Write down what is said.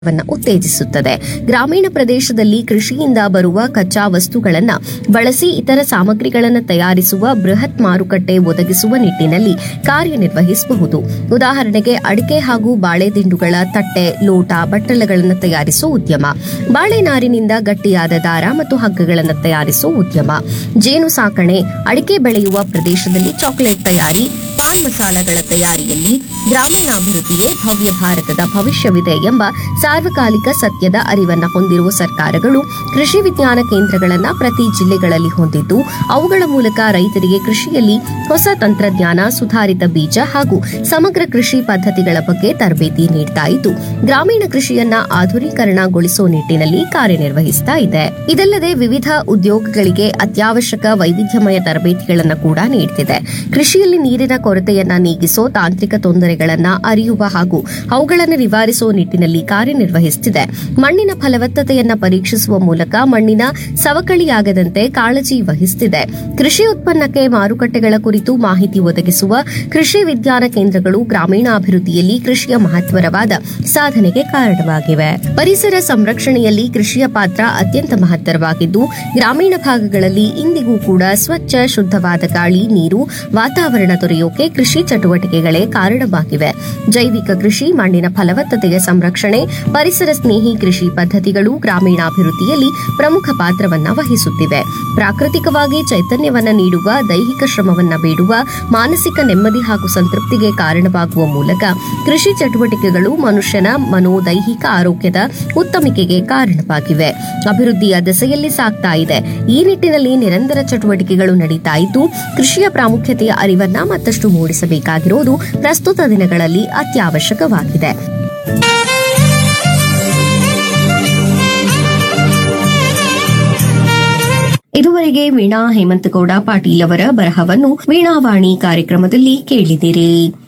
ವನ್ನ ಉತ್ತೇಜಿಸುತ್ತದೆ ಗ್ರಾಮೀಣ ಪ್ರದೇಶದಲ್ಲಿ ಕೃಷಿಯಿಂದ ಬರುವ ಕಚ್ಚಾ ವಸ್ತುಗಳನ್ನು ಬಳಸಿ ಇತರ ಸಾಮಗ್ರಿಗಳನ್ನು ತಯಾರಿಸುವ ಬೃಹತ್ ಮಾರುಕಟ್ಟೆ ಒದಗಿಸುವ ನಿಟ್ಟಿನಲ್ಲಿ ಕಾರ್ಯನಿರ್ವಹಿಸಬಹುದು ಉದಾಹರಣೆಗೆ ಅಡಿಕೆ ಹಾಗೂ ಬಾಳೆ ದಿಂಡುಗಳ ತಟ್ಟೆ ಲೋಟ ಬಟ್ಟಲುಗಳನ್ನು ತಯಾರಿಸುವ ಉದ್ಯಮ ಬಾಳೆ ನಾರಿನಿಂದ ಗಟ್ಟಿಯಾದ ದಾರ ಮತ್ತು ಹಗ್ಗಗಳನ್ನು ತಯಾರಿಸುವ ಉದ್ಯಮ ಜೇನು ಸಾಕಣೆ ಅಡಿಕೆ ಬೆಳೆಯುವ ಪ್ರದೇಶದಲ್ಲಿ ಚಾಕೊಲೇಟ್ ತಯಾರಿ ಪಾನ್ ಮಸಾಲಗಳ ತಯಾರಿಯಲ್ಲಿ ಗ್ರಾಮೀಣಾಭಿವೃದ್ಧಿಯೇ ಭವ್ಯ ಭಾರತದ ಭವಿಷ್ಯವಿದೆ ಎಂಬ ಸಾರ್ವಕಾಲಿಕ ಸತ್ಯದ ಅರಿವನ್ನ ಹೊಂದಿರುವ ಸರ್ಕಾರಗಳು ಕೃಷಿ ವಿಜ್ಞಾನ ಕೇಂದ್ರಗಳನ್ನ ಪ್ರತಿ ಜಿಲ್ಲೆಗಳಲ್ಲಿ ಹೊಂದಿದ್ದು ಅವುಗಳ ಮೂಲಕ ರೈತರಿಗೆ ಕೃಷಿಯಲ್ಲಿ ಹೊಸ ತಂತ್ರಜ್ಞಾನ ಸುಧಾರಿತ ಬೀಜ ಹಾಗೂ ಸಮಗ್ರ ಕೃಷಿ ಪದ್ಧತಿಗಳ ಬಗ್ಗೆ ತರಬೇತಿ ನೀಡ್ತಾ ಇದ್ದು ಗ್ರಾಮೀಣ ಕೃಷಿಯನ್ನ ಆಧುನೀಕರಣಗೊಳಿಸುವ ನಿಟ್ಟಿನಲ್ಲಿ ಕಾರ್ಯನಿರ್ವಹಿಸ್ತಾ ಇದೆ ಇದಲ್ಲದೆ ವಿವಿಧ ಉದ್ಯೋಗಗಳಿಗೆ ಅತ್ಯವಶ್ಯಕ ವೈವಿಧ್ಯಮಯ ತರಬೇತಿಗಳನ್ನು ಕೂಡ ನೀಡುತ್ತಿದೆ ಕೃಷಿಯಲ್ಲಿ ನೀರಿನ ಕೊರತೆಯನ್ನ ನೀಗಿಸೋ ತಾಂತ್ರಿಕ ತೊಂದರೆಗಳನ್ನ ಅರಿಯುವ ಹಾಗೂ ಅವುಗಳನ್ನು ನಿವಾರಿಸುವ ನಿಟ್ಟಿನಲ್ಲಿ ಕಾರ್ಯನಿರ್ವಹಿಸುತ್ತಿದೆ ಮಣ್ಣಿನ ಫಲವತ್ತತೆಯನ್ನ ಪರೀಕ್ಷಿಸುವ ಮೂಲಕ ಮಣ್ಣಿನ ಸವಕಳಿಯಾಗದಂತೆ ಕಾಳಜಿ ವಹಿಸುತ್ತಿದೆ ಕೃಷಿ ಉತ್ಪನ್ನಕ್ಕೆ ಮಾರುಕಟ್ಟೆಗಳ ಕುರಿತು ಮಾಹಿತಿ ಒದಗಿಸುವ ಕೃಷಿ ವಿಜ್ಞಾನ ಕೇಂದ್ರಗಳು ಗ್ರಾಮೀಣಾಭಿವೃದ್ಧಿಯಲ್ಲಿ ಕೃಷಿಯ ಮಹತ್ವರವಾದ ಸಾಧನೆಗೆ ಕಾರಣವಾಗಿವೆ ಪರಿಸರ ಸಂರಕ್ಷಣೆಯಲ್ಲಿ ಕೃಷಿಯ ಪಾತ್ರ ಅತ್ಯಂತ ಮಹತ್ತರವಾಗಿದ್ದು ಗ್ರಾಮೀಣ ಭಾಗಗಳಲ್ಲಿ ಇಂದಿಗೂ ಕೂಡ ಸ್ವಚ್ಛ ಶುದ್ಧವಾದ ಗಾಳಿ ನೀರು ವಾತಾವರಣ ದೊರೆಯೋಕೆ ಕೃಷಿ ಚಟುವಟಿಕೆಗಳೇ ಕಾರಣವಾಗಿವೆ ಜೈವಿಕ ಕೃಷಿ ಮಣ್ಣಿನ ಫಲವತ್ತತೆಯ ಸಂರಕ್ಷಣೆ ಪರಿಸರ ಸ್ನೇಹಿ ಕೃಷಿ ಪದ್ಧತಿಗಳು ಗ್ರಾಮೀಣಾಭಿವೃದ್ಧಿಯಲ್ಲಿ ಪ್ರಮುಖ ಪಾತ್ರವನ್ನ ವಹಿಸುತ್ತಿವೆ ಪ್ರಾಕೃತಿಕವಾಗಿ ಚೈತನ್ಯವನ್ನ ನೀಡುವ ದೈಹಿಕ ಶ್ರಮವನ್ನ ಬೇಡುವ ಮಾನಸಿಕ ನೆಮ್ಮದಿ ಹಾಗೂ ಸಂತೃಪ್ತಿಗೆ ಕಾರಣವಾಗುವ ಮೂಲಕ ಕೃಷಿ ಚಟುವಟಿಕೆಗಳು ಮನುಷ್ಯನ ಮನೋದೈಹಿಕ ಆರೋಗ್ಯದ ಉತ್ತಮಿಕೆಗೆ ಕಾರಣವಾಗಿವೆ ಅಭಿವೃದ್ಧಿಯ ದೆಸೆಯಲ್ಲಿ ಸಾಗ್ತಾ ಇದೆ ಈ ನಿಟ್ಟಿನಲ್ಲಿ ನಿರಂತರ ಚಟುವಟಿಕೆಗಳು ನಡೀತಾ ಇದ್ದು ಕೃಷಿಯ ಪ್ರಾಮುಖ್ಯತೆಯ ಅರಿವನ್ನ ಮತ್ತಷ್ಟು ಮೂಡಿಸಬೇಕಾಗಿರುವುದು ಪ್ರಸ್ತುತ ದಿನಗಳಲ್ಲಿ ಅತ್ಯವಶ್ಯಕವಾಗಿದೆ ಇದುವರೆಗೆ ವೀಣಾ ಹೇಮಂತಗೌಡ ಪಾಟೀಲ್ ಅವರ ಬರಹವನ್ನು ವೀಣಾವಾಣಿ ಕಾರ್ಯಕ್ರಮದಲ್ಲಿ ಕೇಳಿದಿರಿ